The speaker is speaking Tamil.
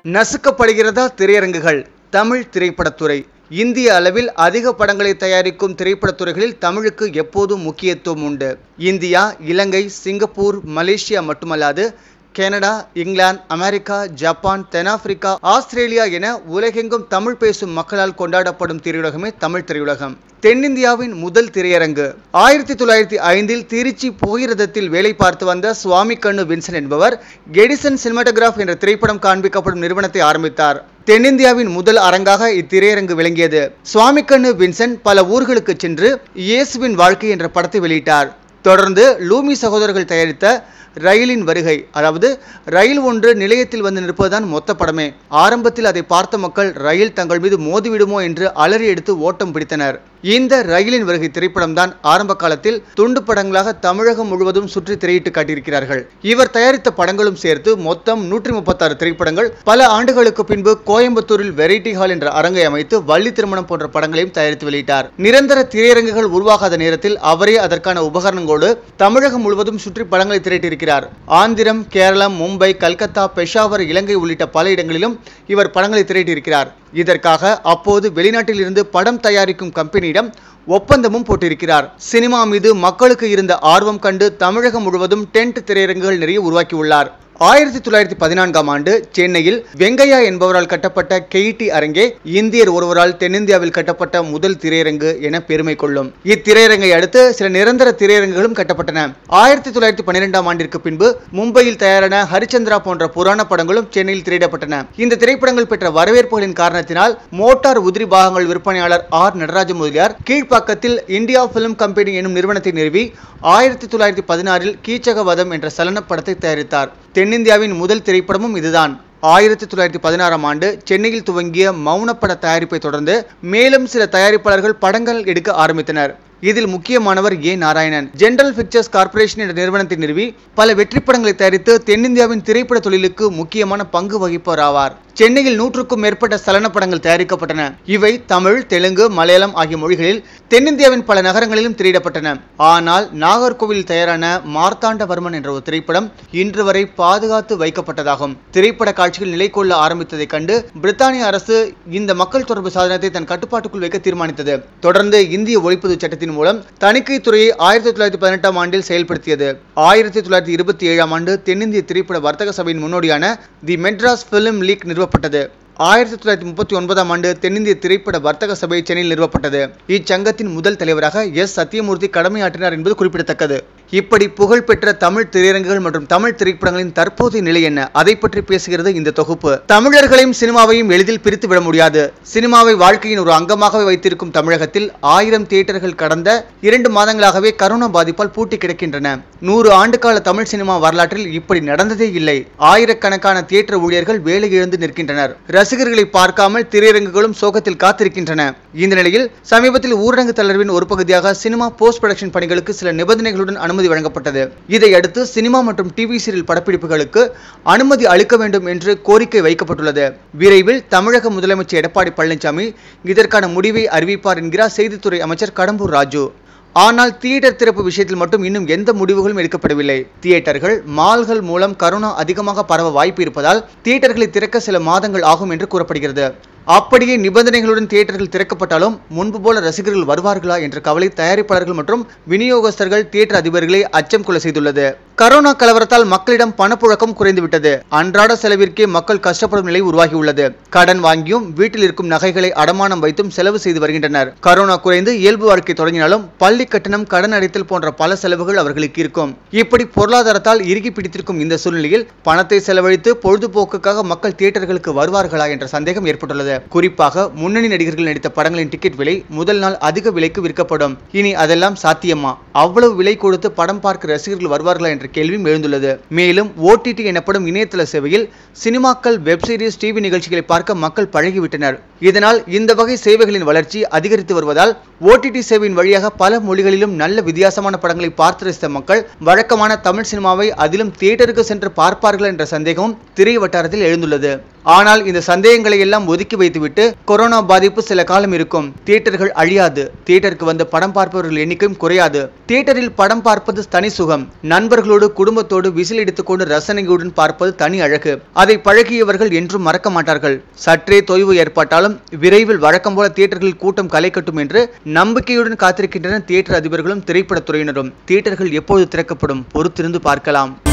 நசுக்கப்படுகிறதா திரையரங்குகள் தமிழ் திரைப்படத்துறை இந்திய அளவில் அதிக படங்களை தயாரிக்கும் திரைப்படத்துறைகளில் தமிழுக்கு எப்போதும் முக்கியத்துவம் உண்டு இந்தியா இலங்கை சிங்கப்பூர் மலேசியா மட்டுமல்லாது கனடா இங்கிலாந்து அமெரிக்கா ஜப்பான் தென்னாப்பிரிக்கா ஆஸ்திரேலியா என உலகெங்கும் தமிழ் பேசும் மக்களால் கொண்டாடப்படும் திரையுலகமே தமிழ் திரையுலகம் தென்னிந்தியாவின் முதல் திரையரங்கு ஆயிரத்தி தொள்ளாயிரத்தி ஐந்தில் திருச்சி புகையிரதத்தில் வேலை பார்த்து வந்த சுவாமி கண்ணு வின்சன் என்பவர் எடிசன் சினிமாட்டோகிராஃப் என்ற திரைப்படம் காண்பிக்கப்படும் நிறுவனத்தை ஆரம்பித்தார் தென்னிந்தியாவின் முதல் அரங்காக இத்திரையரங்கு விளங்கியது சுவாமி கண்ணு வின்சன் பல ஊர்களுக்கு சென்று இயேசுவின் வாழ்க்கை என்ற படத்தை வெளியிட்டார் தொடர்ந்து லூமி சகோதரர்கள் தயாரித்த ரயிலின் வருகை அதாவது ரயில் ஒன்று நிலையத்தில் வந்து நிற்பதுதான் மொத்த படமே ஆரம்பத்தில் அதை பார்த்த மக்கள் ரயில் தங்கள் மீது மோதிவிடுமோ என்று அலறி எடுத்து ஓட்டம் பிடித்தனர் இந்த ரயிலின் வருகை திரைப்படம் தான் ஆரம்ப காலத்தில் துண்டு படங்களாக தமிழகம் முழுவதும் சுற்றி திரையிட்டு காட்டியிருக்கிறார்கள் இவர் தயாரித்த படங்களும் சேர்த்து மொத்தம் நூற்றி முப்பத்தாறு திரைப்படங்கள் பல ஆண்டுகளுக்கு பின்பு கோயம்புத்தூரில் வெரைட்டி ஹால் என்ற அரங்கை அமைத்து வள்ளி திருமணம் போன்ற படங்களையும் தயாரித்து வெளியிட்டார் நிரந்தர திரையரங்குகள் உருவாகாத நேரத்தில் அவரே அதற்கான உபகரணங்களோடு தமிழகம் முழுவதும் சுற்றி படங்களை திரையிட்டிருக்கிறார் ஆந்திரம் கேரளம் மும்பை கல்கத்தா பெஷாவர் இலங்கை உள்ளிட்ட பல இடங்களிலும் இவர் படங்களை திரையிட்டிருக்கிறார் இதற்காக அப்போது வெளிநாட்டில் இருந்து படம் தயாரிக்கும் கம்பெனியிடம் ஒப்பந்தமும் போட்டிருக்கிறார் சினிமா மீது மக்களுக்கு இருந்த ஆர்வம் கண்டு தமிழகம் முழுவதும் டென்ட் திரையரங்குகள் நிறைய உருவாக்கியுள்ளார் ஆயிரத்தி தொள்ளாயிரத்தி பதினான்காம் ஆண்டு சென்னையில் வெங்கையா என்பவரால் கட்டப்பட்ட கெய்டி அரங்கே இந்தியர் ஒருவரால் தென்னிந்தியாவில் கட்டப்பட்ட முதல் திரையரங்கு என பெருமை கொள்ளும் இத்திரையரங்கை அடுத்து சில நிரந்தர திரையரங்குகளும் கட்டப்பட்டன ஆயிரத்தி தொள்ளாயிரத்தி பன்னிரெண்டாம் ஆண்டிற்கு பின்பு மும்பையில் தயாரான ஹரிச்சந்திரா போன்ற புராண படங்களும் சென்னையில் திரையிடப்பட்டன இந்த திரைப்படங்கள் பெற்ற வரவேற்புகளின் காரணத்தினால் மோட்டார் உதிரி பாகங்கள் விற்பனையாளர் ஆர் நடராஜ முதலியார் கீழ்ப்பாக்கத்தில் இந்தியா பிலிம் கம்பெனி எனும் நிறுவனத்தை நிறுவி ஆயிரத்தி தொள்ளாயிரத்தி பதினாறில் கீச்சகவதம் என்ற சலன படத்தை தயாரித்தார் தென்னிந்தியாவின் முதல் திரைப்படமும் இதுதான் ஆயிரத்தி தொள்ளாயிரத்தி பதினாறாம் ஆண்டு சென்னையில் துவங்கிய மௌனப்பட தயாரிப்பை தொடர்ந்து மேலும் சில தயாரிப்பாளர்கள் படங்கள் எடுக்க ஆரம்பித்தனர் இதில் முக்கியமானவர் A Narayanan general pictures corporation என்ற நிறுவனத்தை நிறுவி பல வெற்றி படங்களை தயாரித்து தென்னிந்தியாவின் திரைப்பட தொழிலுக்கு முக்கியமான பங்கு வகிப்பவர் ஆவார் சென்னையில் நூற்றுக்கும் மேற்பட்ட சலன படங்கள் தயாரிக்கப்பட்டன இவை தமிழ் தெலுங்கு மலையாளம் ஆகிய மொழிகளில் தென்னிந்தியாவின் பல நகரங்களிலும் திரையிடப்பட்டன ஆனால் நாகர்கோவில் தயாரான மார்த்தாண்டவர்மன் என்ற ஒரு திரைப்படம் இன்று வரை பாதுகாத்து வைக்கப்பட்டதாகும் திரைப்பட காட்சிகள் நிலை கொள்ள ஆரம்பித்ததை கண்டு பிரித்தானிய அரசு இந்த மக்கள் தொடர்பு சாதனத்தை தன் கட்டுப்பாட்டுக்குள் வைக்க தீர்மானித்தது தொடர்ந்து இந்திய ஒழிப்புது சட்டத்தின் மூலம் தணிக்கை துறையை ஆயிரத்தி தொள்ளாயிரத்தி பதினெட்டாம் ஆண்டில் செயல்படுத்தியது ஆயிரத்தி தொள்ளாயிரத்தி இருபத்தி ஏழாம் ஆண்டு தென்னிந்திய திரைப்பட வர்த்தக சபையின் முன்னோடியான தி மெட்ராஸ் பிலிம் லீக் நிறுவப்பட்டது ஆயிரத்தி தொள்ளாயிரத்தி முப்பத்தி ஒன்பதாம் ஆண்டு தென்னிந்திய திரைப்பட வர்த்தக சபை சென்னையில் நிறுவப்பட்டது இச்சங்கத்தின் முதல் தலைவராக எஸ் சத்தியமூர்த்தி கடமையாற்றினார் என்பது குறிப்பிடத்தக்கது இப்படி புகழ்பெற்ற தமிழ் திரையரங்குகள் மற்றும் தமிழ் திரைப்படங்களின் தற்போதைய நிலை என்ன அதை பற்றி பேசுகிறது இந்த தொகுப்பு தமிழர்களையும் சினிமாவையும் எளிதில் பிரித்து விட முடியாது சினிமாவை வாழ்க்கையின் ஒரு அங்கமாகவே வைத்திருக்கும் தமிழகத்தில் ஆயிரம் தியேட்டர்கள் கடந்த இரண்டு மாதங்களாகவே கரோனா பாதிப்பால் பூட்டி கிடக்கின்றன நூறு ஆண்டுகால தமிழ் சினிமா வரலாற்றில் இப்படி நடந்ததே இல்லை ஆயிரக்கணக்கான தியேட்டர் ஊழியர்கள் வேலை இழந்து நிற்கின்றனர் ரசிகர்களை பார்க்காமல் திரையரங்குகளும் சோகத்தில் காத்திருக்கின்றன இந்த நிலையில் சமீபத்தில் ஊரடங்கு தளர்வின் ஒரு பகுதியாக சினிமா போஸ்ட் ப்ரொடக்ஷன் பணிகளுக்கு சில நிபந்தனைகளுடன் அனுமதி வழங்கப்பட்டது இதையடுத்து சினிமா மற்றும் டிவி சீரியல் படப்பிடிப்புகளுக்கு அனுமதி அளிக்க வேண்டும் என்று கோரிக்கை வைக்கப்பட்டுள்ளது விரைவில் தமிழக முதலமைச்சர் எடப்பாடி பழனிசாமி இதற்கான முடிவை அறிவிப்பார் என்கிறார் செய்தித்துறை அமைச்சர் கடம்பூர் ராஜு ஆனால் தியேட்டர் திறப்பு விஷயத்தில் மட்டும் இன்னும் எந்த முடிவுகளும் எடுக்கப்படவில்லை தியேட்டர்கள் மால்கள் மூலம் கரோனா அதிகமாக பரவ வாய்ப்பு இருப்பதால் தியேட்டர்களை திறக்க சில மாதங்கள் ஆகும் என்று கூறப்படுகிறது அப்படியே நிபந்தனைகளுடன் தியேட்டர்கள் திறக்கப்பட்டாலும் முன்பு போல ரசிகர்கள் வருவார்களா என்ற கவலை தயாரிப்பாளர்கள் மற்றும் விநியோகஸ்தர்கள் தியேட்டர் அதிபர்களை அச்சம் கொள்ள செய்துள்ளது கரோனா கலவரத்தால் மக்களிடம் பணப்புழக்கம் குறைந்துவிட்டது அன்றாட செலவிற்கே மக்கள் கஷ்டப்படும் நிலை உருவாகியுள்ளது கடன் வாங்கியும் வீட்டில் இருக்கும் நகைகளை அடமானம் வைத்தும் செலவு செய்து வருகின்றனர் கரோனா குறைந்து இயல்பு வாழ்க்கை தொடங்கினாலும் பள்ளி கட்டணம் கடன் அடைத்தல் போன்ற பல செலவுகள் அவர்களுக்கு இருக்கும் இப்படி பொருளாதாரத்தால் இறுகி பிடித்திருக்கும் இந்த சூழ்நிலையில் பணத்தை செலவழித்து பொழுதுபோக்குக்காக மக்கள் தியேட்டர்களுக்கு வருவார்களா என்ற சந்தேகம் ஏற்பட்டுள்ளது குறிப்பாக முன்னணி நடிகர்கள் நடித்த படங்களின் டிக்கெட் விலை முதல் நாள் அதிக விலைக்கு விற்கப்படும் இனி அதெல்லாம் சாத்தியமா அவ்வளவு விலை கொடுத்து படம் பார்க்க ரசிகர்கள் வருவார்களா என்ற கேள்வியும் எழுந்துள்ளது மேலும் ஓடிடி எனப்படும் இணையதள சேவையில் சினிமாக்கள் வெப் சீரிஸ் டிவி நிகழ்ச்சிகளை பார்க்க மக்கள் பழகிவிட்டனர் இதனால் இந்த வகை சேவைகளின் வளர்ச்சி அதிகரித்து வருவதால் ஓடிடி சேவையின் வழியாக பல மொழிகளிலும் நல்ல வித்தியாசமான படங்களை பார்த்து ரசித்த மக்கள் வழக்கமான தமிழ் சினிமாவை அதிலும் தியேட்டருக்கு சென்று பார்ப்பார்கள் என்ற சந்தேகமும் திரை வட்டாரத்தில் எழுந்துள்ளது ஆனால் இந்த சந்தேகங்களை எல்லாம் ஒதுக்கி வைத்துவிட்டு கொரோனா பாதிப்பு சில காலம் இருக்கும் தியேட்டர்கள் அழியாது தியேட்டருக்கு வந்து படம் பார்ப்பவர்கள் எண்ணிக்கையும் குறையாது தியேட்டரில் படம் பார்ப்பது தனி சுகம் நண்பர்களோடு குடும்பத்தோடு விசில் எடுத்துக்கொண்டு ரசனையுடன் பார்ப்பது தனி அழகு அதை பழகியவர்கள் என்றும் மறக்க மாட்டார்கள் சற்றே தொய்வு ஏற்பட்டாலும் விரைவில் வழக்கம் போல தியேட்டர்களில் கூட்டம் கலைக்கட்டும் என்று நம்பிக்கையுடன் காத்திருக்கின்றனர் தியேட்டர் அதிபர்களும் திரைப்படத் துறையினரும் தியேட்டர்கள் எப்போது திறக்கப்படும் பொறுத்திருந்து பார்க்கலாம்